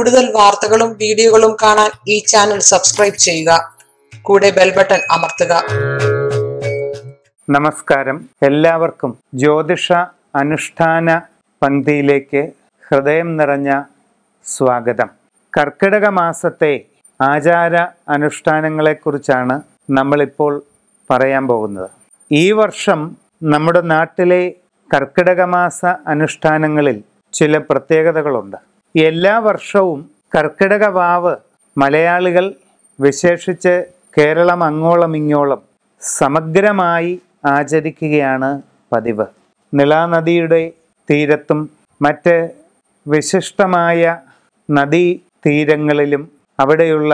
കൂടുതൽ വാർത്തകളും വീഡിയോകളും കാണാൻ ഈ ചാനൽ സബ്സ്ക്രൈബ് ചെയ്യുക കൂടെ ബെൽ ബട്ടൺ അമർത്തുക നമസ്കാരം എല്ലാവർക്കും ജ്യോതിഷ അനുഷ്ഠാന പങ്ക്തിയിലേക്ക് ഹൃദയം നിറഞ്ഞ സ്വാഗതം കർക്കിടക മാസത്തെ ആചാര അനുഷ്ഠാനങ്ങളെക്കുറിച്ചാണ് നമ്മളിപ്പോൾ പറയാൻ പോകുന്നത് ഈ വർഷം നമ്മുടെ നാട്ടിലെ കർക്കിടക മാസ അനുഷ്ഠാനങ്ങളിൽ ചില പ്രത്യേകതകളുണ്ട് എല്ലാ വർഷവും കർക്കിടക വാവ് മലയാളികൾ വിശേഷിച്ച് കേരളം അങ്ങോളം ഇങ്ങോളം സമഗ്രമായി ആചരിക്കുകയാണ് പതിവ് നിളാനദിയുടെ തീരത്തും മറ്റ് വിശിഷ്ടമായ നദീ തീരങ്ങളിലും അവിടെയുള്ള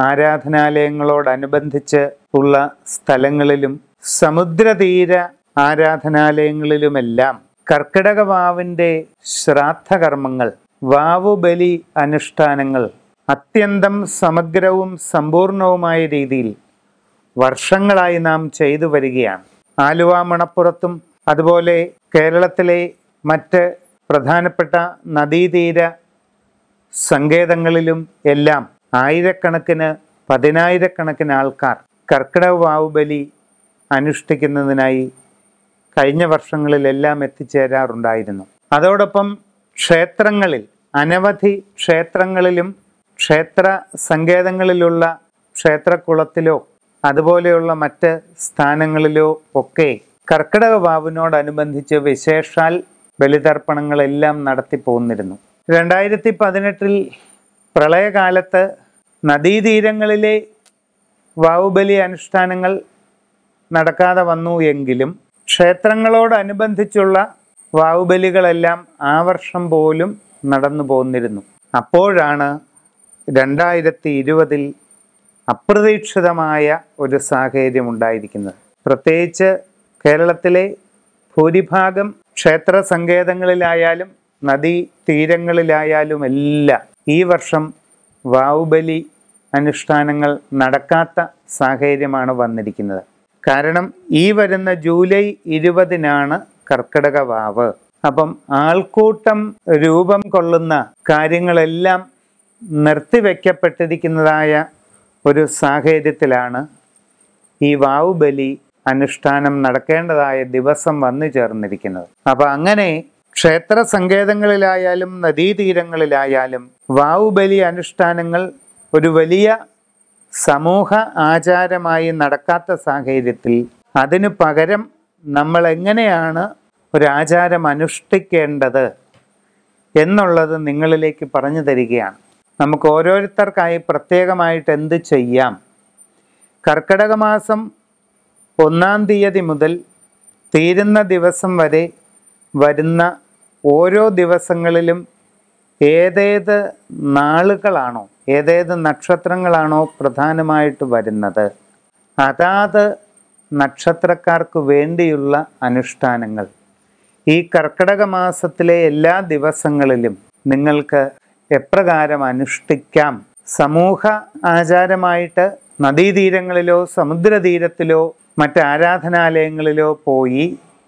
ആരാധനാലയങ്ങളോടനുബന്ധിച്ച് ഉള്ള സ്ഥലങ്ങളിലും സമുദ്രതീര ആരാധനാലയങ്ങളിലുമെല്ലാം കർക്കിടക വാവിൻ്റെ ശ്രാദ്ധകർമ്മങ്ങൾ വാവുബലി അനുഷ്ഠാനങ്ങൾ അത്യന്തം സമഗ്രവും സമ്പൂർണവുമായ രീതിയിൽ വർഷങ്ങളായി നാം ചെയ്തു വരികയാണ് ആലുവ മണപ്പുറത്തും അതുപോലെ കേരളത്തിലെ മറ്റ് പ്രധാനപ്പെട്ട നദീതീര സങ്കേതങ്ങളിലും എല്ലാം ആയിരക്കണക്കിന് പതിനായിരക്കണക്കിന് ആൾക്കാർ കർക്കിടക വാവുബലി അനുഷ്ഠിക്കുന്നതിനായി കഴിഞ്ഞ വർഷങ്ങളിലെല്ലാം എത്തിച്ചേരാറുണ്ടായിരുന്നു അതോടൊപ്പം ക്ഷേത്രങ്ങളിൽ അനവധി ക്ഷേത്രങ്ങളിലും ക്ഷേത്ര സങ്കേതങ്ങളിലുള്ള ക്ഷേത്രക്കുളത്തിലോ അതുപോലെയുള്ള മറ്റ് സ്ഥാനങ്ങളിലോ ഒക്കെ കർക്കിടക വാവിനോടനുബന്ധിച്ച് വിശേഷാൽ ബലിതർപ്പണങ്ങളെല്ലാം നടത്തി പോന്നിരുന്നു രണ്ടായിരത്തി പതിനെട്ടിൽ പ്രളയകാലത്ത് നദീതീരങ്ങളിലെ വാവുബലി അനുഷ്ഠാനങ്ങൾ നടക്കാതെ വന്നു എങ്കിലും ക്ഷേത്രങ്ങളോടനുബന്ധിച്ചുള്ള വാവുബലികളെല്ലാം ആ വർഷം പോലും നടന്നു പോന്നിരുന്നു അപ്പോഴാണ് രണ്ടായിരത്തി ഇരുപതിൽ അപ്രതീക്ഷിതമായ ഒരു സാഹചര്യം ഉണ്ടായിരിക്കുന്നത് പ്രത്യേകിച്ച് കേരളത്തിലെ ഭൂരിഭാഗം ക്ഷേത്ര സങ്കേതങ്ങളിലായാലും നദീ തീരങ്ങളിലായാലും എല്ലാം ഈ വർഷം വാവുബലി അനുഷ്ഠാനങ്ങൾ നടക്കാത്ത സാഹചര്യമാണ് വന്നിരിക്കുന്നത് കാരണം ഈ വരുന്ന ജൂലൈ ഇരുപതിനാണ് കർക്കിടക വാവ് അപ്പം ആൾക്കൂട്ടം രൂപം കൊള്ളുന്ന കാര്യങ്ങളെല്ലാം നിർത്തിവെക്കപ്പെട്ടിരിക്കുന്നതായ ഒരു സാഹചര്യത്തിലാണ് ഈ വാവുബലി അനുഷ്ഠാനം നടക്കേണ്ടതായ ദിവസം വന്നു ചേർന്നിരിക്കുന്നത് അപ്പം അങ്ങനെ ക്ഷേത്ര സങ്കേതങ്ങളിലായാലും നദീതീരങ്ങളിലായാലും വാവുബലി അനുഷ്ഠാനങ്ങൾ ഒരു വലിയ സമൂഹ ആചാരമായി നടക്കാത്ത സാഹചര്യത്തിൽ അതിനു പകരം നമ്മൾ എങ്ങനെയാണ് ഒരു ആചാരം അനുഷ്ഠിക്കേണ്ടത് എന്നുള്ളത് നിങ്ങളിലേക്ക് പറഞ്ഞു തരികയാണ് നമുക്ക് ഓരോരുത്തർക്കായി പ്രത്യേകമായിട്ട് എന്ത് ചെയ്യാം കർക്കിടക മാസം ഒന്നാം തീയതി മുതൽ തീരുന്ന ദിവസം വരെ വരുന്ന ഓരോ ദിവസങ്ങളിലും ഏതേത് നാളുകളാണോ ഏതേത് നക്ഷത്രങ്ങളാണോ പ്രധാനമായിട്ട് വരുന്നത് അതാത് നക്ഷത്രക്കാർക്ക് വേണ്ടിയുള്ള അനുഷ്ഠാനങ്ങൾ ഈ കർക്കിടക മാസത്തിലെ എല്ലാ ദിവസങ്ങളിലും നിങ്ങൾക്ക് എപ്രകാരം അനുഷ്ഠിക്കാം സമൂഹ ആചാരമായിട്ട് നദീതീരങ്ങളിലോ സമുദ്രതീരത്തിലോ മറ്റ് ആരാധനാലയങ്ങളിലോ പോയി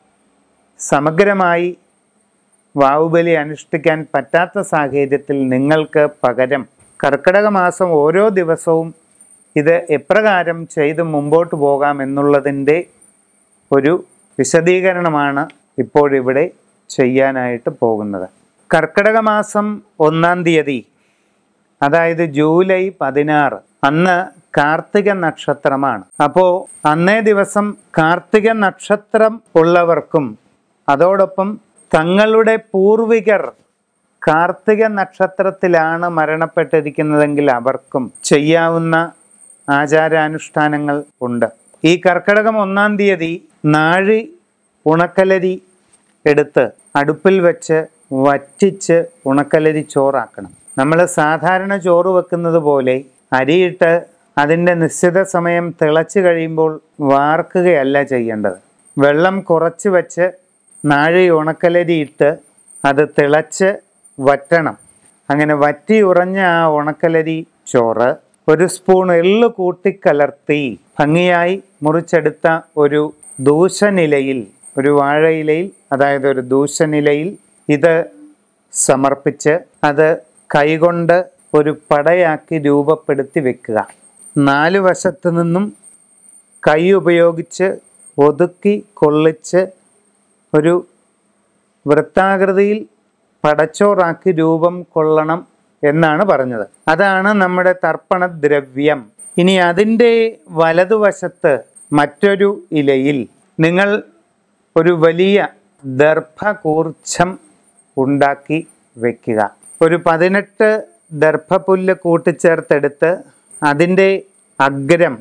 സമഗ്രമായി വാവുബലി അനുഷ്ഠിക്കാൻ പറ്റാത്ത സാഹചര്യത്തിൽ നിങ്ങൾക്ക് പകരം കർക്കിടക മാസം ഓരോ ദിവസവും ഇത് എപ്രകാരം ചെയ്ത് മുമ്പോട്ട് പോകാം എന്നുള്ളതിൻ്റെ ഒരു വിശദീകരണമാണ് ഇപ്പോഴിവിടെ ചെയ്യാനായിട്ട് പോകുന്നത് കർക്കിടക മാസം ഒന്നാം തീയതി അതായത് ജൂലൈ പതിനാറ് അന്ന് കാർത്തിക നക്ഷത്രമാണ് അപ്പോൾ അന്നേ ദിവസം കാർത്തിക നക്ഷത്രം ഉള്ളവർക്കും അതോടൊപ്പം തങ്ങളുടെ പൂർവികർ കാർത്തിക നക്ഷത്രത്തിലാണ് മരണപ്പെട്ടിരിക്കുന്നതെങ്കിൽ അവർക്കും ചെയ്യാവുന്ന ആചാരാനുഷ്ഠാനങ്ങൾ ഉണ്ട് ഈ കർക്കിടകം ഒന്നാം തീയതി നാഴി ഉണക്കലരി എടുത്ത് അടുപ്പിൽ വെച്ച് വറ്റിച്ച് ഉണക്കലരി ചോറാക്കണം നമ്മൾ സാധാരണ ചോറ് വെക്കുന്നത് പോലെ അരിയിട്ട് അതിൻ്റെ നിശ്ചിത സമയം തിളച്ച് കഴിയുമ്പോൾ വാർക്കുകയല്ല ചെയ്യേണ്ടത് വെള്ളം കുറച്ച് വെച്ച് നാഴി ഉണക്കലരി ഇട്ട് അത് തിളച്ച് വറ്റണം അങ്ങനെ വറ്റി ഉറഞ്ഞ ആ ഉണക്കലരി ചോറ് ഒരു സ്പൂൺ എള്ള് കൂട്ടിക്കലർത്തി ഭംഗിയായി മുറിച്ചെടുത്ത ഒരു ദൂശനിലയിൽ ഒരു വാഴയിലയിൽ അതായത് ഒരു ദൂശനിലയിൽ ഇത് സമർപ്പിച്ച് അത് കൈകൊണ്ട് ഒരു പടയാക്കി രൂപപ്പെടുത്തി വെക്കുക നാല് വശത്തു നിന്നും കൈ ഉപയോഗിച്ച് ഒതുക്കി കൊള്ളിച്ച് ഒരു വൃത്താകൃതിയിൽ പടച്ചോറാക്കി രൂപം കൊള്ളണം എന്നാണ് പറഞ്ഞത് അതാണ് നമ്മുടെ തർപ്പണ ദ്രവ്യം ഇനി അതിൻ്റെ വലതുവശത്ത് മറ്റൊരു ഇലയിൽ നിങ്ങൾ ഒരു വലിയ ദർഭകൂർച്ഛം ഉണ്ടാക്കി വയ്ക്കുക ഒരു പതിനെട്ട് ദർഭപുല്ല് കൂട്ടിച്ചേർത്തെടുത്ത് അതിൻ്റെ അഗ്രം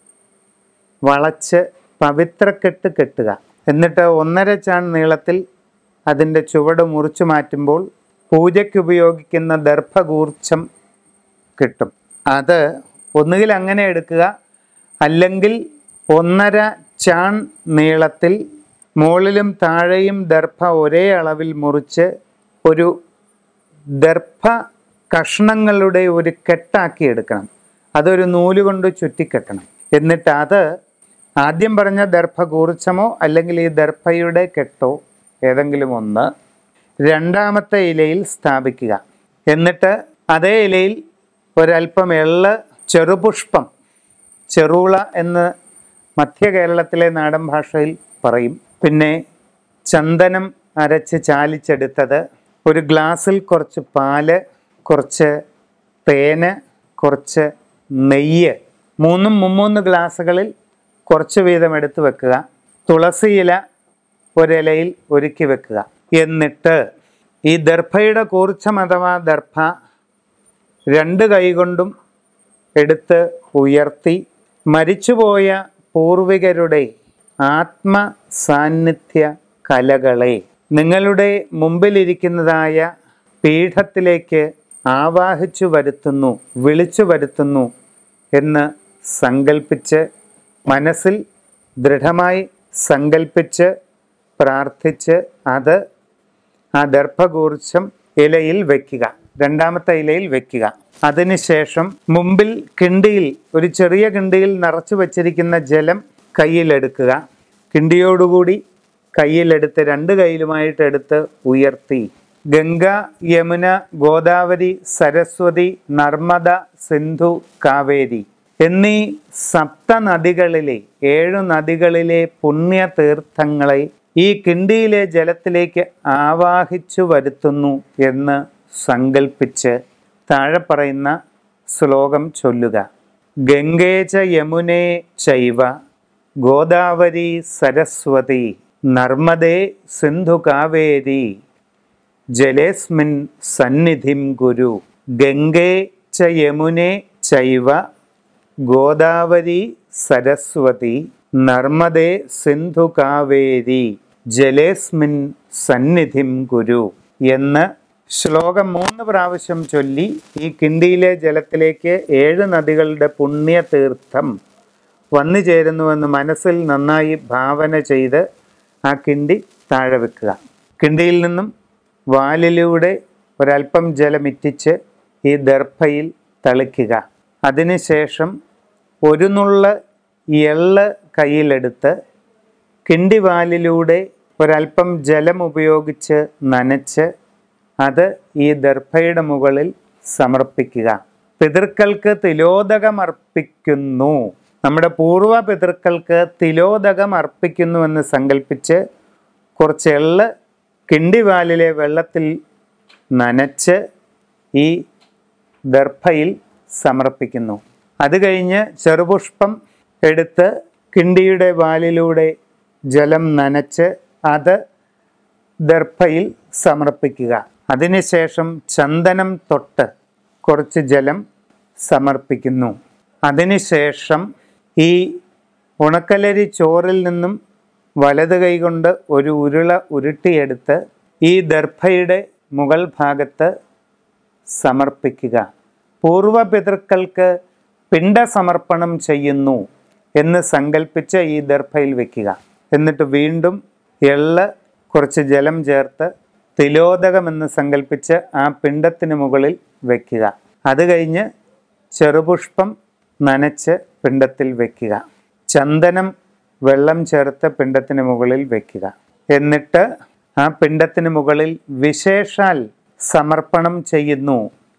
വളച്ച് പവിത്രക്കെട്ട് കെട്ടുക എന്നിട്ട് ഒന്നര ചാൺ നീളത്തിൽ അതിൻ്റെ ചുവട് മുറിച്ചു മാറ്റുമ്പോൾ പൂജയ്ക്ക് ഉപയോഗിക്കുന്ന ദർഭകൂർച്ഛം കിട്ടും അത് ഒന്നുകിൽ അങ്ങനെ എടുക്കുക അല്ലെങ്കിൽ ഒന്നര ചാൺ നീളത്തിൽ മുകളിലും താഴെയും ദർഭ ഒരേ അളവിൽ മുറിച്ച് ഒരു ദർഭ കഷ്ണങ്ങളുടെ ഒരു കെട്ടാക്കി എടുക്കണം അതൊരു നൂല് കൊണ്ട് ചുറ്റിക്കെട്ടണം എന്നിട്ട് അത് ആദ്യം പറഞ്ഞ ദർഭ കൂർച്ചമോ അല്ലെങ്കിൽ ഈ ദർഭയുടെ കെട്ടോ ഏതെങ്കിലും ഒന്ന് രണ്ടാമത്തെ ഇലയിൽ സ്ഥാപിക്കുക എന്നിട്ട് അതേ ഇലയിൽ ഒരല്പം എള്ള് ചെറുപുഷ്പം ചെറുള എന്ന് മധ്യ കേരളത്തിലെ നാടൻ ഭാഷയിൽ പറയും പിന്നെ ചന്ദനം അരച്ച് ചാലിച്ചെടുത്തത് ഒരു ഗ്ലാസ്സിൽ കുറച്ച് പാല് കുറച്ച് തേന് കുറച്ച് നെയ്യ് മൂന്നും മുമ്മൂന്ന് ഗ്ലാസ്സുകളിൽ കുറച്ച് വീതം എടുത്ത് വെക്കുക തുളസി ഇല ഒരിലയിൽ ഒരുക്കി വെക്കുക എന്നിട്ട് ഈ ദർഭയുടെ കൂർച്ചം അഥവാ ദർഭ രണ്ട് കൈകൊണ്ടും എടുത്ത് ഉയർത്തി മരിച്ചുപോയ പൂർവികരുടെ ആത്മ സാന്നിധ്യ കലകളെ നിങ്ങളുടെ മുമ്പിലിരിക്കുന്നതായ പീഠത്തിലേക്ക് ആവാഹിച്ചു വരുത്തുന്നു വിളിച്ചു വരുത്തുന്നു എന്ന് സങ്കൽപ്പിച്ച് മനസ്സിൽ ദൃഢമായി സങ്കൽപ്പിച്ച് പ്രാർത്ഥിച്ച് അത് ആ ദർഭകൂർച്ചം ഇലയിൽ വയ്ക്കുക രണ്ടാമത്തെ ഇലയിൽ വെക്കുക അതിനുശേഷം മുമ്പിൽ കിണ്ടിയിൽ ഒരു ചെറിയ കിണ്ടിയിൽ നിറച്ചു വച്ചിരിക്കുന്ന ജലം കയ്യിലെടുക്കുക കിണ്ടിയോടുകൂടി കയ്യിലെടുത്ത് രണ്ട് കയ്യിലുമായിട്ട് എടുത്ത് ഉയർത്തി ഗംഗ യമുന ഗോദാവരി സരസ്വതി നർമ്മദ സിന്ധു കാവേരി എന്നീ സപ്ത നദികളിലെ ഏഴു നദികളിലെ പുണ്യ തീർത്ഥങ്ങളെ ഈ കിണ്ടിയിലെ ജലത്തിലേക്ക് ആവാഹിച്ചു വരുത്തുന്നു എന്ന് സങ്കൽപ്പിച്ച് താഴെ പറയുന്ന ശ്ലോകം ചൊല്ലുക ഗംഗേച യമുനേ ചൈവ ഗോദാവരി സരസ്വതി നർമ്മദേ സിന്ധു കാവേരി ജലേസ്മിൻ സന്നിധിം ഗുരു ഗംഗേ ച യമുനേ ചൈവ ഗോദാവരി സരസ്വതി നർമ്മദേ സിന്ധു കാവേരി ജലേസ്മിൻ സന്നിധിം ഗുരു എന്ന് ശ്ലോകം മൂന്ന് പ്രാവശ്യം ചൊല്ലി ഈ കിണ്ടിയിലെ ജലത്തിലേക്ക് ഏഴ് നദികളുടെ പുണ്യ തീർത്ഥം വന്നു ചേരുന്നുവെന്ന് മനസ്സിൽ നന്നായി ഭാവന ചെയ്ത് ആ കിണ്ടി താഴെ വെക്കുക കിണ്ടിയിൽ നിന്നും വാലിലൂടെ ഒരല്പം ജലമിറ്റിച്ച് ഈ ദർഭയിൽ തളിക്കുക അതിനുശേഷം ഒരു നുള്ള എള്ള് കയ്യിലെടുത്ത് കിണ്ടിവാലിലൂടെ ഒരല്പം ജലം ഉപയോഗിച്ച് നനച്ച് അത് ഈ ദർഭയുടെ മുകളിൽ സമർപ്പിക്കുക പിതൃക്കൾക്ക് തിലോദകം അർപ്പിക്കുന്നു നമ്മുടെ പൂർവ്വ പിതൃക്കൾക്ക് തിലോദകം അർപ്പിക്കുന്നു എന്ന് സങ്കല്പിച്ച് കുറച്ച് എള്ള് കിണ്ടിവാലിലെ വെള്ളത്തിൽ നനച്ച് ഈ ദർഭയിൽ സമർപ്പിക്കുന്നു അത് കഴിഞ്ഞ് ചെറുപുഷ്പം എടുത്ത് കിണ്ടിയുടെ വാലിലൂടെ ജലം നനച്ച് അത് ദർഭയിൽ സമർപ്പിക്കുക അതിനുശേഷം ചന്ദനം തൊട്ട് കുറച്ച് ജലം സമർപ്പിക്കുന്നു അതിനുശേഷം ഈ ഉണക്കലരി ചോറിൽ നിന്നും വലത് കൈകൊണ്ട് ഒരു ഉരുള ഉരുട്ടിയെടുത്ത് ഈ ദർഭയുടെ മുകൾ ഭാഗത്ത് സമർപ്പിക്കുക പൂർവ പിതൃക്കൾക്ക് പിണ്ടസമർപ്പണം ചെയ്യുന്നു എന്ന് സങ്കല്പിച്ച് ഈ ദർഭയിൽ വെക്കുക എന്നിട്ട് വീണ്ടും എള്ള് കുറച്ച് ജലം ചേർത്ത് തിലോദകമെന്ന് സങ്കല്പിച്ച് ആ പിണ്ടത്തിന് മുകളിൽ വെക്കുക അത് കഴിഞ്ഞ് ചെറുപുഷ്പം നനച്ച് പിണ്ടത്തിൽ വെക്കുക ചന്ദനം വെള്ളം ചേർത്ത് പിണ്ടത്തിന് മുകളിൽ വെക്കുക എന്നിട്ട് ആ പിണ്ടത്തിന് മുകളിൽ വിശേഷാൽ സമർപ്പണം ചെയ്യുന്നു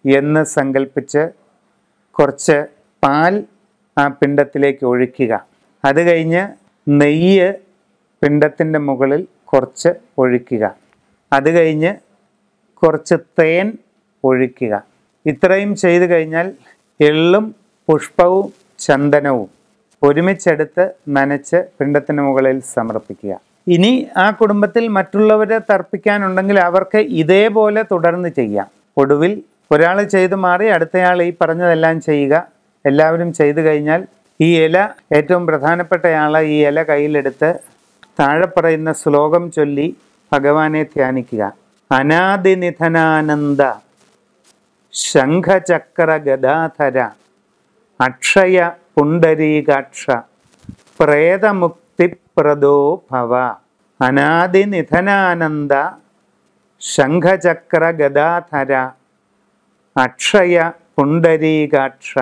എന്ന് സങ്കല്പിച്ച് കുറച്ച് പാൽ ആ പിണ്ടത്തിലേക്ക് ഒഴിക്കുക അത് കഴിഞ്ഞ് നെയ്യ് പിണ്ടത്തിൻ്റെ മുകളിൽ കുറച്ച് ഒഴിക്കുക അത് കഴിഞ്ഞ് കുറച്ച് തേൻ ഒഴിക്കുക ഇത്രയും ചെയ്തു കഴിഞ്ഞാൽ എള്ളും പുഷ്പവും ചന്ദനവും ഒരുമിച്ചെടുത്ത് നനച്ച് പിണ്ടത്തിന് മുകളിൽ സമർപ്പിക്കുക ഇനി ആ കുടുംബത്തിൽ മറ്റുള്ളവരെ തർപ്പിക്കാനുണ്ടെങ്കിൽ അവർക്ക് ഇതേപോലെ തുടർന്ന് ചെയ്യാം ഒടുവിൽ ഒരാൾ ചെയ്തു മാറി അടുത്തയാൾ ഈ പറഞ്ഞതെല്ലാം ചെയ്യുക എല്ലാവരും ചെയ്തു കഴിഞ്ഞാൽ ഈ ഇല ഏറ്റവും പ്രധാനപ്പെട്ടയാൾ ഈ ഇല കയ്യിലെടുത്ത് താഴെ പറയുന്ന ശ്ലോകം ചൊല്ലി ഭഗവാനെ ധ്യാനിക്കുക അനാദിനിധനാനന്ദ ശംഖചക്ര ഗദാധര അക്ഷയ പുണ്ടരീകാക്ഷ പ്രേതമുക്തിപ്രദോ ഭവ അനാദിനിധനാനന്ദ ശംഖചക്ര ഗദാധര അക്ഷയ പുണ്ടരീകാക്ഷ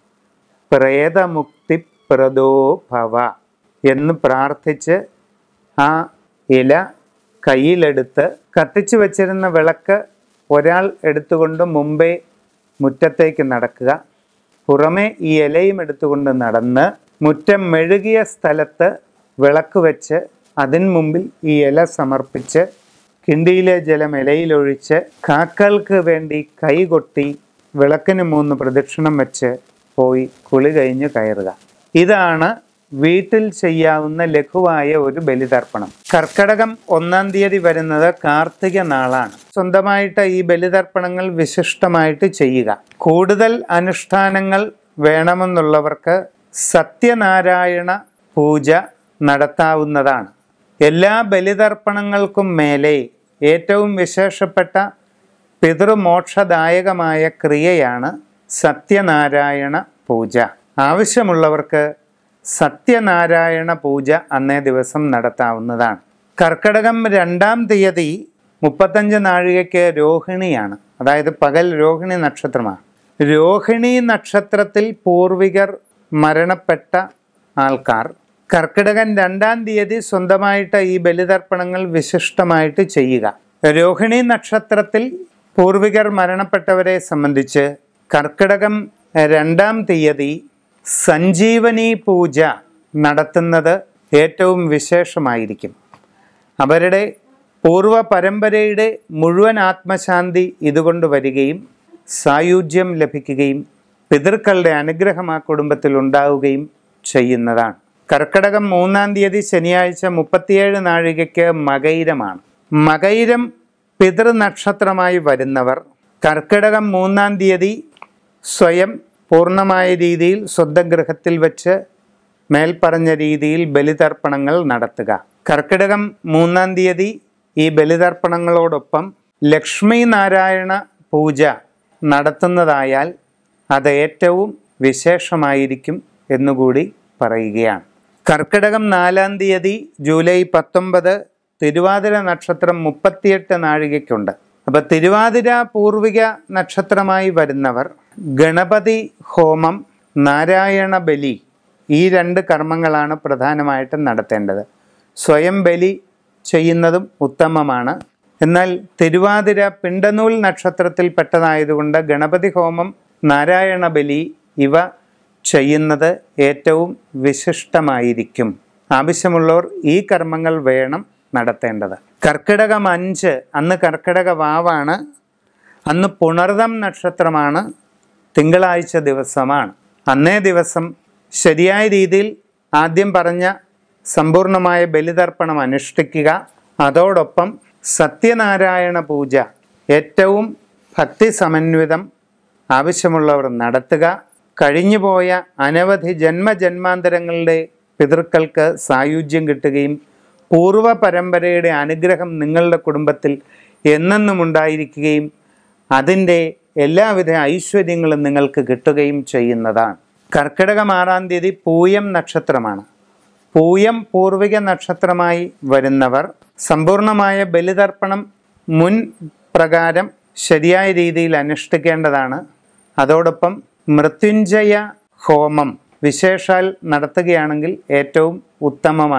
പ്രേതമുക്തിപ്രദോ ഭവ എന്ന് പ്രാർത്ഥിച്ച് ആ ഇല കയ്യിലെടുത്ത് കത്തിച്ചു വച്ചിരുന്ന വിളക്ക് ഒരാൾ എടുത്തുകൊണ്ട് മുമ്പേ മുറ്റത്തേക്ക് നടക്കുക പുറമെ ഈ ഇലയും എടുത്തുകൊണ്ട് നടന്ന് മുറ്റം മെഴുകിയ സ്ഥലത്ത് വിളക്ക് വെച്ച് അതിന് മുമ്പിൽ ഈ ഇല സമർപ്പിച്ച് കിണ്ടിയിലെ ജലം ഇലയിലൊഴിച്ച് കാക്കൾക്ക് വേണ്ടി കൈകൊട്ടി വിളക്കിന് മൂന്ന് പ്രദക്ഷിണം വെച്ച് പോയി കുളി കഴിഞ്ഞ് കയറുക ഇതാണ് വീട്ടിൽ ചെയ്യാവുന്ന ലഘുവായ ഒരു ബലിതർപ്പണം കർക്കടകം ഒന്നാം തീയതി വരുന്നത് കാർത്തിക നാളാണ് സ്വന്തമായിട്ട് ഈ ബലിതർപ്പണങ്ങൾ വിശിഷ്ടമായിട്ട് ചെയ്യുക കൂടുതൽ അനുഷ്ഠാനങ്ങൾ വേണമെന്നുള്ളവർക്ക് സത്യനാരായണ പൂജ നടത്താവുന്നതാണ് എല്ലാ ബലിതർപ്പണങ്ങൾക്കും മേലെ ഏറ്റവും വിശേഷപ്പെട്ട പിതൃമോക്ഷദായകമായ ക്രിയയാണ് സത്യനാരായണ പൂജ ആവശ്യമുള്ളവർക്ക് സത്യനാരായണ പൂജ അന്നേ ദിവസം നടത്താവുന്നതാണ് കർക്കടകം രണ്ടാം തീയതി മുപ്പത്തഞ്ച് നാഴികയ്ക്ക് രോഹിണിയാണ് അതായത് പകൽ രോഹിണി നക്ഷത്രമാണ് രോഹിണി നക്ഷത്രത്തിൽ പൂർവികർ മരണപ്പെട്ട ആൾക്കാർ കർക്കിടകൻ രണ്ടാം തീയതി സ്വന്തമായിട്ട് ഈ ബലിതർപ്പണങ്ങൾ വിശിഷ്ടമായിട്ട് ചെയ്യുക രോഹിണി നക്ഷത്രത്തിൽ പൂർവികർ മരണപ്പെട്ടവരെ സംബന്ധിച്ച് കർക്കിടകം രണ്ടാം തീയതി സഞ്ജീവനി പൂജ നടത്തുന്നത് ഏറ്റവും വിശേഷമായിരിക്കും അവരുടെ പൂർവ പരമ്പരയുടെ മുഴുവൻ ആത്മശാന്തി ഇതുകൊണ്ട് വരികയും സായുജ്യം ലഭിക്കുകയും പിതൃക്കളുടെ അനുഗ്രഹം ആ കുടുംബത്തിൽ ഉണ്ടാവുകയും ചെയ്യുന്നതാണ് കർക്കടകം മൂന്നാം തീയതി ശനിയാഴ്ച മുപ്പത്തിയേഴ് നാഴികയ്ക്ക് മകൈരമാണ് മകൈരം പിതൃനക്ഷത്രമായി വരുന്നവർ കർക്കിടകം മൂന്നാം തീയതി സ്വയം പൂർണ്ണമായ രീതിയിൽ സ്വന്തം ഗൃഹത്തിൽ വെച്ച് മേൽപ്പറഞ്ഞ രീതിയിൽ ബലിതർപ്പണങ്ങൾ നടത്തുക കർക്കിടകം മൂന്നാം തീയതി ഈ ബലിതർപ്പണങ്ങളോടൊപ്പം ലക്ഷ്മി നാരായണ പൂജ നടത്തുന്നതായാൽ അത് ഏറ്റവും വിശേഷമായിരിക്കും എന്നുകൂടി പറയുകയാണ് കർക്കിടകം നാലാം തീയതി ജൂലൈ പത്തൊമ്പത് തിരുവാതിര നക്ഷത്രം മുപ്പത്തിയെട്ട് നാഴികയ്ക്കുണ്ട് അപ്പോൾ തിരുവാതിര പൂർവിക നക്ഷത്രമായി വരുന്നവർ ഗണപതി ഹോമം നാരായണ ബലി ഈ രണ്ട് കർമ്മങ്ങളാണ് പ്രധാനമായിട്ടും നടത്തേണ്ടത് സ്വയം ബലി ചെയ്യുന്നതും ഉത്തമമാണ് എന്നാൽ തിരുവാതിര പിണ്ടനൂൽ നക്ഷത്രത്തിൽ പെട്ടതായതുകൊണ്ട് ഗണപതി ഹോമം നാരായണ ബലി ഇവ ചെയ്യുന്നത് ഏറ്റവും വിശിഷ്ടമായിരിക്കും ആവശ്യമുള്ളവർ ഈ കർമ്മങ്ങൾ വേണം നടത്തേണ്ടത് കർക്കിടകം അഞ്ച് അന്ന് കർക്കിടക വാവാണ് അന്ന് പുണർദം നക്ഷത്രമാണ് തിങ്കളാഴ്ച ദിവസമാണ് അന്നേ ദിവസം ശരിയായ രീതിയിൽ ആദ്യം പറഞ്ഞ സമ്പൂർണമായ ബലിതർപ്പണം അനുഷ്ഠിക്കുക അതോടൊപ്പം സത്യനാരായണ പൂജ ഏറ്റവും ഭക്തി സമന്വിതം ആവശ്യമുള്ളവർ നടത്തുക കഴിഞ്ഞുപോയ അനവധി ജന്മജന്മാന്തരങ്ങളുടെ പിതൃക്കൾക്ക് സായുജ്യം കിട്ടുകയും പൂർവ പരമ്പരയുടെ അനുഗ്രഹം നിങ്ങളുടെ കുടുംബത്തിൽ എന്നെന്നും ഉണ്ടായിരിക്കുകയും അതിൻ്റെ എല്ലാവിധ ഐശ്വര്യങ്ങളും നിങ്ങൾക്ക് കിട്ടുകയും ചെയ്യുന്നതാണ് കർക്കിടകം ആറാം തീയതി പൂയം നക്ഷത്രമാണ് പൂയം പൂർവിക നക്ഷത്രമായി വരുന്നവർ സമ്പൂർണമായ ബലിതർപ്പണം മുൻ പ്രകാരം ശരിയായ രീതിയിൽ അനുഷ്ഠിക്കേണ്ടതാണ് അതോടൊപ്പം മൃത്യുഞ്ജയ ഹോമം വിശേഷാൽ നടത്തുകയാണെങ്കിൽ ഏറ്റവും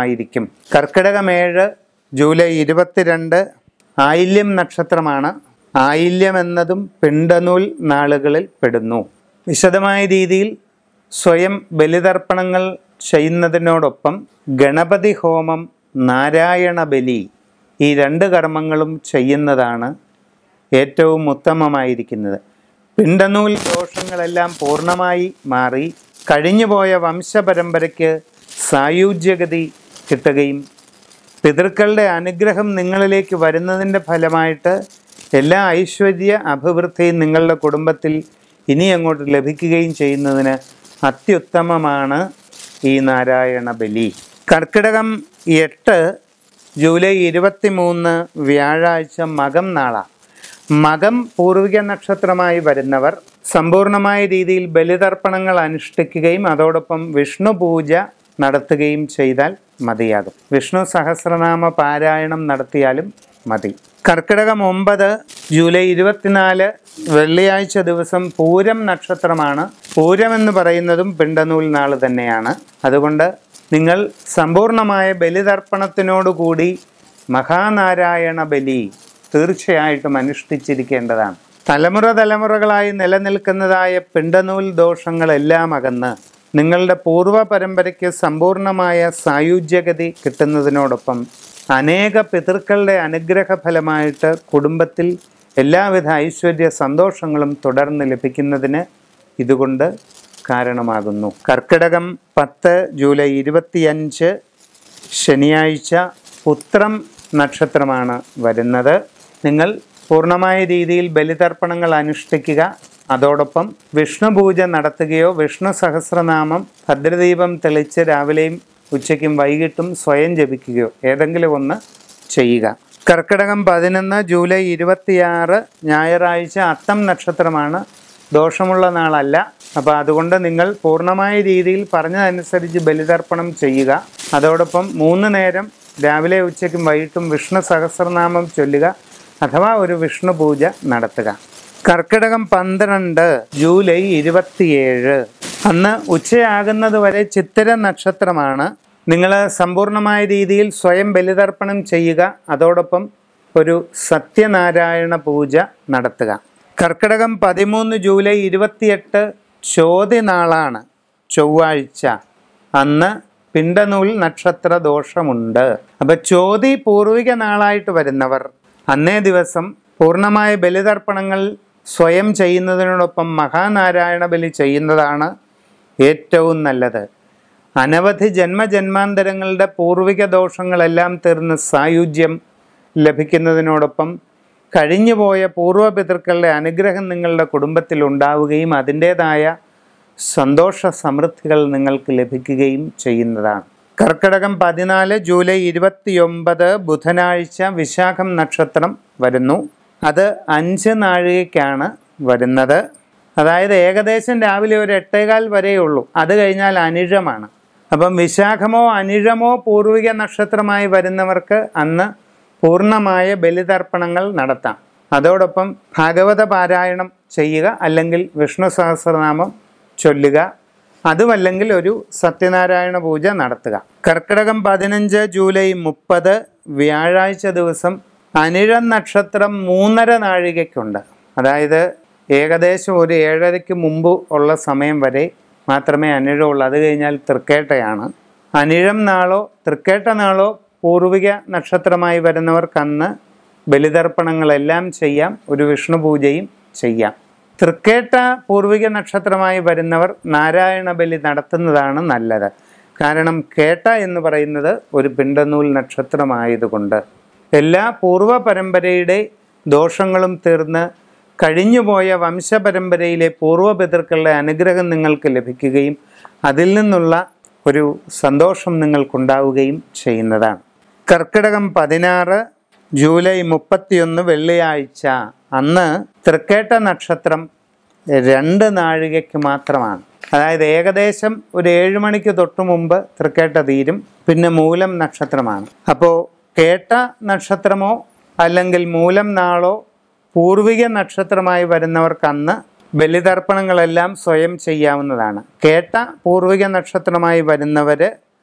ഉത്തമമായിരിക്കും കർക്കിടകം ഏഴ് ജൂലൈ ഇരുപത്തിരണ്ട് ആയില്യം നക്ഷത്രമാണ് ആയില്യം എന്നതും പിണ്ടനൂൽ നാളുകളിൽ പെടുന്നു വിശദമായ രീതിയിൽ സ്വയം ബലിതർപ്പണങ്ങൾ ചെയ്യുന്നതിനോടൊപ്പം ഗണപതി ഹോമം നാരായണ ബലി ഈ രണ്ട് കർമ്മങ്ങളും ചെയ്യുന്നതാണ് ഏറ്റവും ഉത്തമമായിരിക്കുന്നത് പിണ്ടനൂൽ ദോഷങ്ങളെല്ലാം പൂർണ്ണമായി മാറി കഴിഞ്ഞുപോയ വംശപരമ്പരയ്ക്ക് സായുജ്യഗതി കിട്ടുകയും പിതൃക്കളുടെ അനുഗ്രഹം നിങ്ങളിലേക്ക് വരുന്നതിൻ്റെ ഫലമായിട്ട് എല്ലാ ഐശ്വര്യ അഭിവൃദ്ധിയും നിങ്ങളുടെ കുടുംബത്തിൽ ഇനി അങ്ങോട്ട് ലഭിക്കുകയും ചെയ്യുന്നതിന് അത്യുത്തമമാണ് ഈ നാരായണ ബലി കർക്കിടകം എട്ട് ജൂലൈ ഇരുപത്തി മൂന്ന് വ്യാഴാഴ്ച മകം നാളാണ് മകം പൂർവിക നക്ഷത്രമായി വരുന്നവർ സമ്പൂർണമായ രീതിയിൽ ബലിതർപ്പണങ്ങൾ അനുഷ്ഠിക്കുകയും അതോടൊപ്പം വിഷ്ണു പൂജ നടത്തുകയും ചെയ്താൽ മതിയാകും വിഷ്ണു സഹസ്രനാമ പാരായണം നടത്തിയാലും മതി കർക്കിടകം ഒമ്പത് ജൂലൈ ഇരുപത്തിനാല് വെള്ളിയാഴ്ച ദിവസം പൂരം നക്ഷത്രമാണ് പൂരം എന്ന് പറയുന്നതും പിണ്ടനൂൽ നാൾ തന്നെയാണ് അതുകൊണ്ട് നിങ്ങൾ സമ്പൂർണമായ ബലിതർപ്പണത്തിനോടുകൂടി മഹാനാരായണ ബലി തീർച്ചയായിട്ടും അനുഷ്ഠിച്ചിരിക്കേണ്ടതാണ് തലമുറ തലമുറകളായി നിലനിൽക്കുന്നതായ പിണ്ടനൂൽ ദോഷങ്ങളെല്ലാം അകന്ന് നിങ്ങളുടെ പൂർവ്വ പരമ്പരയ്ക്ക് സമ്പൂർണമായ സായുജ്യഗതി കിട്ടുന്നതിനോടൊപ്പം അനേക പിതൃക്കളുടെ അനുഗ്രഹ ഫലമായിട്ട് കുടുംബത്തിൽ എല്ലാവിധ ഐശ്വര്യ സന്തോഷങ്ങളും തുടർന്ന് ലഭിക്കുന്നതിന് ഇതുകൊണ്ട് കാരണമാകുന്നു കർക്കിടകം പത്ത് ജൂലൈ ഇരുപത്തിയഞ്ച് ശനിയാഴ്ച ഉത്രം നക്ഷത്രമാണ് വരുന്നത് നിങ്ങൾ പൂർണ്ണമായ രീതിയിൽ ബലിതർപ്പണങ്ങൾ അനുഷ്ഠിക്കുക അതോടൊപ്പം വിഷ്ണു പൂജ നടത്തുകയോ വിഷ്ണു സഹസ്രനാമം ഭദ്രദീപം തെളിച്ച് രാവിലെയും ഉച്ചയ്ക്കും വൈകിട്ടും സ്വയം ജപിക്കുകയോ ഏതെങ്കിലും ഒന്ന് ചെയ്യുക കർക്കിടകം പതിനൊന്ന് ജൂലൈ ഇരുപത്തിയാറ് ഞായറാഴ്ച അത്തം നക്ഷത്രമാണ് ദോഷമുള്ള നാളല്ല അപ്പോൾ അതുകൊണ്ട് നിങ്ങൾ പൂർണ്ണമായ രീതിയിൽ പറഞ്ഞതനുസരിച്ച് ബലിതർപ്പണം ചെയ്യുക അതോടൊപ്പം മൂന്ന് നേരം രാവിലെ ഉച്ചയ്ക്കും വൈകിട്ടും വിഷ്ണു സഹസ്രനാമം ചൊല്ലുക അഥവാ ഒരു വിഷ്ണു പൂജ നടത്തുക കർക്കിടകം പന്ത്രണ്ട് ജൂലൈ ഇരുപത്തിയേഴ് അന്ന് ഉച്ചയാകുന്നത് വരെ ചിത്തിര നക്ഷത്രമാണ് നിങ്ങൾ സമ്പൂർണമായ രീതിയിൽ സ്വയം ബലിതർപ്പണം ചെയ്യുക അതോടൊപ്പം ഒരു സത്യനാരായണ പൂജ നടത്തുക കർക്കിടകം പതിമൂന്ന് ജൂലൈ ഇരുപത്തിയെട്ട് ചോതി നാളാണ് ചൊവ്വാഴ്ച അന്ന് പിണ്ടനൂൽ നക്ഷത്ര ദോഷമുണ്ട് അപ്പം ചോതി പൂർവിക നാളായിട്ട് വരുന്നവർ അന്നേ ദിവസം പൂർണ്ണമായ ബലിതർപ്പണങ്ങൾ സ്വയം ചെയ്യുന്നതിനോടൊപ്പം മഹാനാരായണ ബലി ചെയ്യുന്നതാണ് ഏറ്റവും നല്ലത് അനവധി ജന്മജന്മാന്തരങ്ങളുടെ പൂർവിക ദോഷങ്ങളെല്ലാം തീർന്ന് സായുജ്യം ലഭിക്കുന്നതിനോടൊപ്പം കഴിഞ്ഞുപോയ പൂർവ്വപിതൃക്കളുടെ അനുഗ്രഹം നിങ്ങളുടെ കുടുംബത്തിൽ ഉണ്ടാവുകയും അതിൻ്റേതായ സന്തോഷ സമൃദ്ധികൾ നിങ്ങൾക്ക് ലഭിക്കുകയും ചെയ്യുന്നതാണ് കർക്കിടകം പതിനാല് ജൂലൈ ഇരുപത്തിയൊമ്പത് ബുധനാഴ്ച വിശാഖം നക്ഷത്രം വരുന്നു അത് അഞ്ച് നാഴികയ്ക്കാണ് വരുന്നത് അതായത് ഏകദേശം രാവിലെ ഒരു എട്ടേകാൽ വരെയേ ഉള്ളൂ അത് കഴിഞ്ഞാൽ അനിഴമാണ് അപ്പം വിശാഖമോ അനിഴമോ പൂർവിക നക്ഷത്രമായി വരുന്നവർക്ക് അന്ന് പൂർണ്ണമായ ബലിതർപ്പണങ്ങൾ നടത്താം അതോടൊപ്പം ഭാഗവത പാരായണം ചെയ്യുക അല്ലെങ്കിൽ വിഷ്ണു സഹസ്രനാമം ചൊല്ലുക അതുമല്ലെങ്കിൽ ഒരു സത്യനാരായണ പൂജ നടത്തുക കർക്കിടകം പതിനഞ്ച് ജൂലൈ മുപ്പത് വ്യാഴാഴ്ച ദിവസം അനിഴം നക്ഷത്രം മൂന്നര നാഴികയ്ക്കുണ്ട് അതായത് ഏകദേശം ഒരു ഏഴരയ്ക്ക് മുമ്പ് ഉള്ള സമയം വരെ മാത്രമേ അനിഴമുള്ളൂ അത് കഴിഞ്ഞാൽ തൃക്കേട്ടയാണ് അനിഴം നാളോ തൃക്കേട്ട നാളോ പൂർവിക നക്ഷത്രമായി വരുന്നവർക്കന്ന് ബലിതർപ്പണങ്ങളെല്ലാം ചെയ്യാം ഒരു വിഷ്ണു പൂജയും ചെയ്യാം തൃക്കേട്ട പൂർവിക നക്ഷത്രമായി വരുന്നവർ നാരായണ ബലി നടത്തുന്നതാണ് നല്ലത് കാരണം കേട്ട എന്ന് പറയുന്നത് ഒരു പിണ്ടനൂൽ നക്ഷത്രമായതുകൊണ്ട് എല്ലാ പൂർവ്വ പരമ്പരയുടെ ദോഷങ്ങളും തീർന്ന് കഴിഞ്ഞുപോയ വംശപരമ്പരയിലെ പൂർവ്വപിതൃക്കളുടെ അനുഗ്രഹം നിങ്ങൾക്ക് ലഭിക്കുകയും അതിൽ നിന്നുള്ള ഒരു സന്തോഷം നിങ്ങൾക്കുണ്ടാവുകയും ചെയ്യുന്നതാണ് കർക്കിടകം പതിനാറ് ജൂലൈ മുപ്പത്തിയൊന്ന് വെള്ളിയാഴ്ച അന്ന് തൃക്കേട്ട നക്ഷത്രം രണ്ട് നാഴികയ്ക്ക് മാത്രമാണ് അതായത് ഏകദേശം ഒരു ഏഴ് മണിക്ക് തൊട്ട് മുമ്പ് തൃക്കേട്ട തീരും പിന്നെ മൂലം നക്ഷത്രമാണ് അപ്പോൾ കേട്ട നക്ഷത്രമോ അല്ലെങ്കിൽ മൂലം നാളോ പൂർവിക നക്ഷത്രമായി വരുന്നവർക്ക് അന്ന് ബലിതർപ്പണങ്ങളെല്ലാം സ്വയം ചെയ്യാവുന്നതാണ് കേട്ട പൂർവിക നക്ഷത്രമായി വരുന്നവർ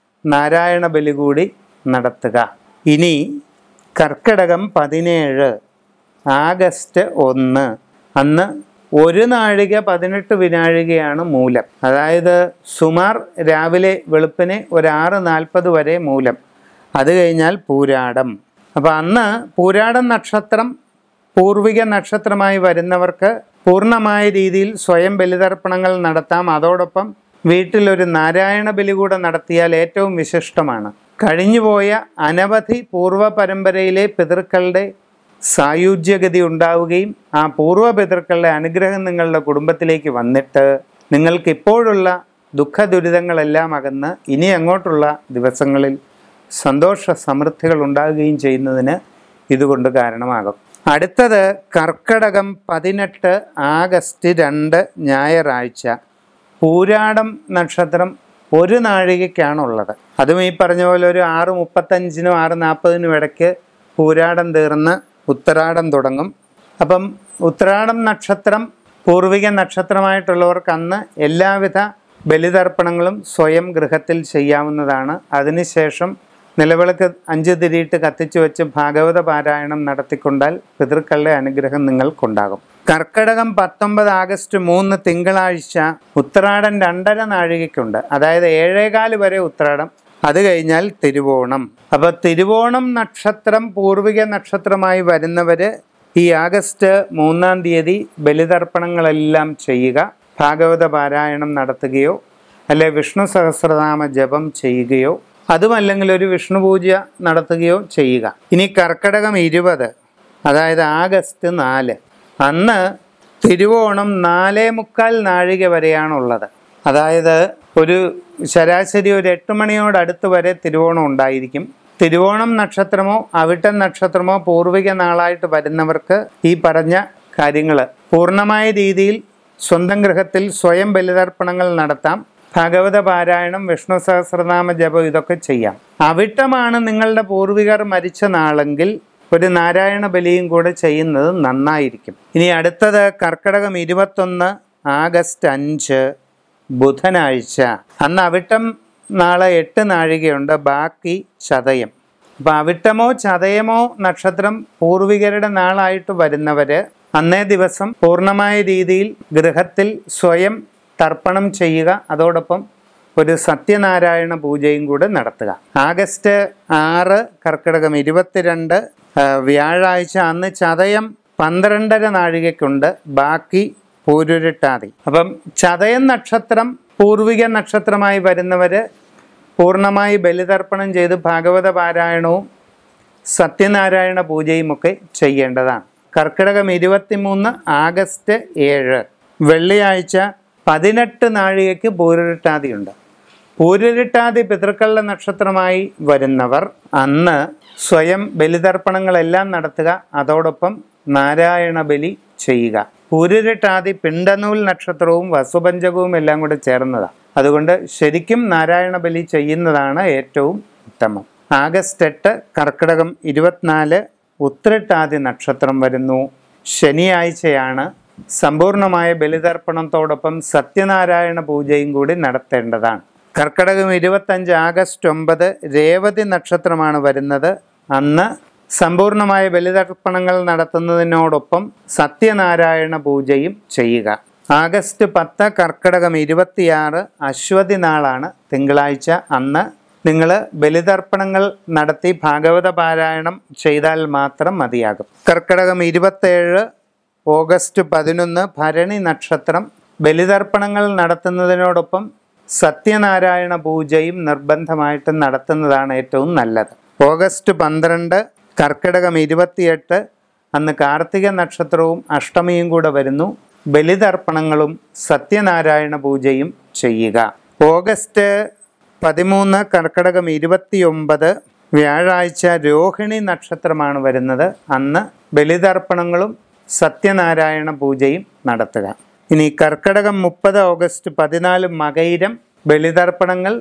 നാരായണ ബലി കൂടി നടത്തുക ഇനി കർക്കിടകം പതിനേഴ് ആഗസ്റ്റ് ഒന്ന് അന്ന് ഒരു നാഴിക പതിനെട്ട് വിനാഴികയാണ് മൂലം അതായത് സുമാർ രാവിലെ വെളുപ്പിന് ഒരു ആറ് നാൽപ്പത് വരെ മൂലം അത് കഴിഞ്ഞാൽ പൂരാടം അപ്പോൾ അന്ന് പൂരാടം നക്ഷത്രം പൂർവിക നക്ഷത്രമായി വരുന്നവർക്ക് പൂർണ്ണമായ രീതിയിൽ സ്വയം ബലിതർപ്പണങ്ങൾ നടത്താം അതോടൊപ്പം വീട്ടിലൊരു നാരായണ ബലി കൂടെ നടത്തിയാൽ ഏറ്റവും വിശിഷ്ടമാണ് കഴിഞ്ഞുപോയ അനവധി പൂർവ്വ പരമ്പരയിലെ പിതൃക്കളുടെ സായുജ്യഗതി ഉണ്ടാവുകയും ആ പൂർവ്വ പിതൃക്കളുടെ അനുഗ്രഹം നിങ്ങളുടെ കുടുംബത്തിലേക്ക് വന്നിട്ട് നിങ്ങൾക്ക് ഇപ്പോഴുള്ള ദുഃഖ ദുരിതങ്ങളെല്ലാം അകന്ന് ഇനി അങ്ങോട്ടുള്ള ദിവസങ്ങളിൽ സന്തോഷ സമൃദ്ധികൾ ഉണ്ടാകുകയും ചെയ്യുന്നതിന് ഇതുകൊണ്ട് കാരണമാകും അടുത്തത് കർക്കടകം പതിനെട്ട് ആഗസ്റ്റ് രണ്ട് ഞായറാഴ്ച പൂരാടം നക്ഷത്രം ഒരു നാഴികയ്ക്കാണുള്ളത് അതും ഈ പറഞ്ഞ പോലെ ഒരു ആറ് മുപ്പത്തഞ്ചിനും ആറ് നാൽപ്പതിനും ഇടയ്ക്ക് പൂരാടം തീർന്ന് ഉത്തരാടം തുടങ്ങും അപ്പം ഉത്തരാടം നക്ഷത്രം പൂർവിക നക്ഷത്രമായിട്ടുള്ളവർക്ക് അന്ന് എല്ലാവിധ ബലിതർപ്പണങ്ങളും സ്വയം ഗൃഹത്തിൽ ചെയ്യാവുന്നതാണ് അതിനുശേഷം നിലവിളക്ക് അഞ്ച് തിരിയിട്ട് കത്തിച്ചു വെച്ച് ഭാഗവത പാരായണം നടത്തിക്കൊണ്ടാൽ പിതൃക്കളുടെ അനുഗ്രഹം നിങ്ങൾക്കുണ്ടാകും കർക്കടകം പത്തൊമ്പത് ആഗസ്റ്റ് മൂന്ന് തിങ്കളാഴ്ച ഉത്രാടൻ രണ്ടര നാഴികയ്ക്കുണ്ട് അതായത് ഏഴേകാല് വരെ ഉത്രാടം അത് കഴിഞ്ഞാൽ തിരുവോണം അപ്പോൾ തിരുവോണം നക്ഷത്രം പൂർവിക നക്ഷത്രമായി വരുന്നവർ ഈ ആഗസ്റ്റ് മൂന്നാം തീയതി ബലിതർപ്പണങ്ങളെല്ലാം ചെയ്യുക ഭാഗവത പാരായണം നടത്തുകയോ അല്ലെ വിഷ്ണു സഹസ്രനാമ ജപം ചെയ്യുകയോ അതുമല്ലെങ്കിൽ ഒരു വിഷ്ണു പൂജ നടത്തുകയോ ചെയ്യുക ഇനി കർക്കടകം ഇരുപത് അതായത് ആഗസ്റ്റ് നാല് അന്ന് തിരുവോണം നാലേ മുക്കാൽ നാഴിക വരെയാണുള്ളത് അതായത് ഒരു ശരാശരി ഒരു എട്ട് മണിയോടടുത്ത് വരെ തിരുവോണം ഉണ്ടായിരിക്കും തിരുവോണം നക്ഷത്രമോ അവിട്ടം നക്ഷത്രമോ പൂർവിക നാളായിട്ട് വരുന്നവർക്ക് ഈ പറഞ്ഞ കാര്യങ്ങൾ പൂർണ്ണമായ രീതിയിൽ സ്വന്തം ഗൃഹത്തിൽ സ്വയം ബലിതർപ്പണങ്ങൾ നടത്താം ഭഗവത പാരായണം വിഷ്ണു സഹസ്രനാമ ജപം ഇതൊക്കെ ചെയ്യാം അവിട്ടമാണ് നിങ്ങളുടെ പൂർവികർ മരിച്ച നാളെങ്കിൽ ഒരു നാരായണ ബലിയും കൂടെ ചെയ്യുന്നത് നന്നായിരിക്കും ഇനി അടുത്തത് കർക്കടകം ഇരുപത്തൊന്ന് ആഗസ്റ്റ് അഞ്ച് ബുധനാഴ്ച അന്ന് അവിട്ടം നാളെ എട്ട് നാഴികയുണ്ട് ബാക്കി ചതയം അപ്പം അവിട്ടമോ ചതയമോ നക്ഷത്രം പൂർവികരുടെ നാളായിട്ട് വരുന്നവര് അന്നേ ദിവസം പൂർണ്ണമായ രീതിയിൽ ഗൃഹത്തിൽ സ്വയം തർപ്പണം ചെയ്യുക അതോടൊപ്പം ഒരു സത്യനാരായണ പൂജയും കൂടെ നടത്തുക ആഗസ്റ്റ് ആറ് കർക്കിടകം ഇരുപത്തിരണ്ട് ആ, വ്യാഴാഴ്ച അന്ന് ചതയം പന്ത്രണ്ടര നാഴികയ്ക്കുണ്ട് ബാക്കി പൂരുരുട്ടാതി അപ്പം ചതയം നക്ഷത്രം പൂർവിക നക്ഷത്രമായി വരുന്നവര് പൂർണ്ണമായി ബലിതർപ്പണം ചെയ്ത് ഭാഗവത പാരായണവും സത്യനാരായണ പൂജയുമൊക്കെ ചെയ്യേണ്ടതാണ് കർക്കിടകം ഇരുപത്തിമൂന്ന് ആഗസ്റ്റ് ഏഴ് വെള്ളിയാഴ്ച പതിനെട്ട് നാഴികയ്ക്ക് പൂരുരുട്ടാതിയുണ്ട് പൂരുരുട്ടാതി പിതൃക്കളുടെ നക്ഷത്രമായി വരുന്നവർ അന്ന് സ്വയം ബലിതർപ്പണങ്ങളെല്ലാം നടത്തുക അതോടൊപ്പം നാരായണ ബലി ചെയ്യുക പൂരുരുട്ടാതി പിണ്ടനൂൽ നക്ഷത്രവും വസുപഞ്ചകവും എല്ലാം കൂടെ ചേർന്നതാണ് അതുകൊണ്ട് ശരിക്കും നാരായണ ബലി ചെയ്യുന്നതാണ് ഏറ്റവും ഉത്തമം ആഗസ്റ്റ് എട്ട് കർക്കിടകം ഇരുപത്തിനാല് ഉത്രട്ടാതി നക്ഷത്രം വരുന്നു ശനിയാഴ്ചയാണ് സമ്പൂർണമായ ബലിതർപ്പണത്തോടൊപ്പം സത്യനാരായണ പൂജയും കൂടി നടത്തേണ്ടതാണ് കർക്കിടകം ഇരുപത്തഞ്ച് ആഗസ്റ്റ് ഒമ്പത് രേവതി നക്ഷത്രമാണ് വരുന്നത് അന്ന് സമ്പൂർണമായ ബലിതർപ്പണങ്ങൾ നടത്തുന്നതിനോടൊപ്പം സത്യനാരായണ പൂജയും ചെയ്യുക ആഗസ്റ്റ് പത്ത് കർക്കിടകം ഇരുപത്തിയാറ് അശ്വതി നാളാണ് തിങ്കളാഴ്ച അന്ന് നിങ്ങൾ ബലിതർപ്പണങ്ങൾ നടത്തി ഭാഗവത പാരായണം ചെയ്താൽ മാത്രം മതിയാകും കർക്കിടകം ഇരുപത്തേഴ് ഓഗസ്റ്റ് പതിനൊന്ന് ഭരണി നക്ഷത്രം ബലിതർപ്പണങ്ങൾ നടത്തുന്നതിനോടൊപ്പം സത്യനാരായണ പൂജയും നിർബന്ധമായിട്ട് നടത്തുന്നതാണ് ഏറ്റവും നല്ലത് ഓഗസ്റ്റ് പന്ത്രണ്ട് കർക്കിടകം ഇരുപത്തിയെട്ട് അന്ന് കാർത്തിക നക്ഷത്രവും അഷ്ടമിയും കൂടെ വരുന്നു ബലിതർപ്പണങ്ങളും സത്യനാരായണ പൂജയും ചെയ്യുക ഓഗസ്റ്റ് പതിമൂന്ന് കർക്കിടകം ഇരുപത്തിയൊമ്പത് വ്യാഴാഴ്ച രോഹിണി നക്ഷത്രമാണ് വരുന്നത് അന്ന് ബലിതർപ്പണങ്ങളും സത്യനാരായണ പൂജയും നടത്തുക ഇനി കർക്കിടകം മുപ്പത് ഓഗസ്റ്റ് പതിനാല് മകയിരം ബലിതർപ്പണങ്ങൾ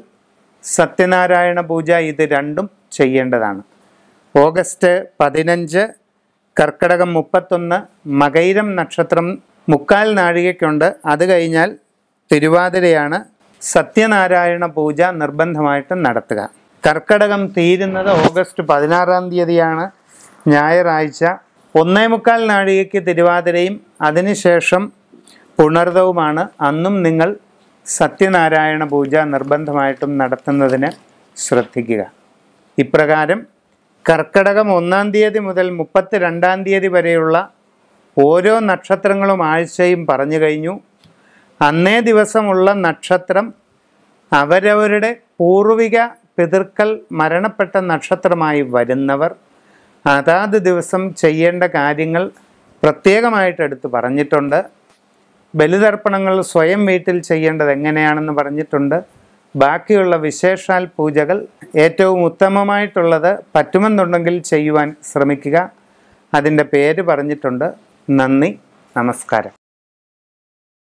സത്യനാരായണ പൂജ ഇത് രണ്ടും ചെയ്യേണ്ടതാണ് ഓഗസ്റ്റ് പതിനഞ്ച് കർക്കിടകം മുപ്പത്തൊന്ന് മകയിരം നക്ഷത്രം മുക്കാൽ നാഴികയ്ക്കുണ്ട് അത് കഴിഞ്ഞാൽ തിരുവാതിരയാണ് സത്യനാരായണ പൂജ നിർബന്ധമായിട്ടും നടത്തുക കർക്കിടകം തീരുന്നത് ഓഗസ്റ്റ് പതിനാറാം തീയതിയാണ് ഞായറാഴ്ച ഒന്നേ മുക്കാൽ നാഴികയ്ക്ക് തിരുവാതിരയും അതിനുശേഷം പുണർതവുമാണ് അന്നും നിങ്ങൾ സത്യനാരായണ പൂജ നിർബന്ധമായിട്ടും നടത്തുന്നതിന് ശ്രദ്ധിക്കുക ഇപ്രകാരം കർക്കടകം ഒന്നാം തീയതി മുതൽ മുപ്പത്തി രണ്ടാം തീയതി വരെയുള്ള ഓരോ നക്ഷത്രങ്ങളും ആഴ്ചയും പറഞ്ഞു കഴിഞ്ഞു അന്നേ ദിവസമുള്ള നക്ഷത്രം അവരവരുടെ പൂർവിക പിതൃക്കൾ മരണപ്പെട്ട നക്ഷത്രമായി വരുന്നവർ അതാത് ദിവസം ചെയ്യേണ്ട കാര്യങ്ങൾ പ്രത്യേകമായിട്ട് എടുത്ത് പറഞ്ഞിട്ടുണ്ട് ബലിതർപ്പണങ്ങൾ സ്വയം വീട്ടിൽ ചെയ്യേണ്ടത് എങ്ങനെയാണെന്ന് പറഞ്ഞിട്ടുണ്ട് ബാക്കിയുള്ള വിശേഷാൽ പൂജകൾ ഏറ്റവും ഉത്തമമായിട്ടുള്ളത് പറ്റുമെന്നുണ്ടെങ്കിൽ ചെയ്യുവാൻ ശ്രമിക്കുക അതിൻ്റെ പേര് പറഞ്ഞിട്ടുണ്ട് നന്ദി നമസ്കാരം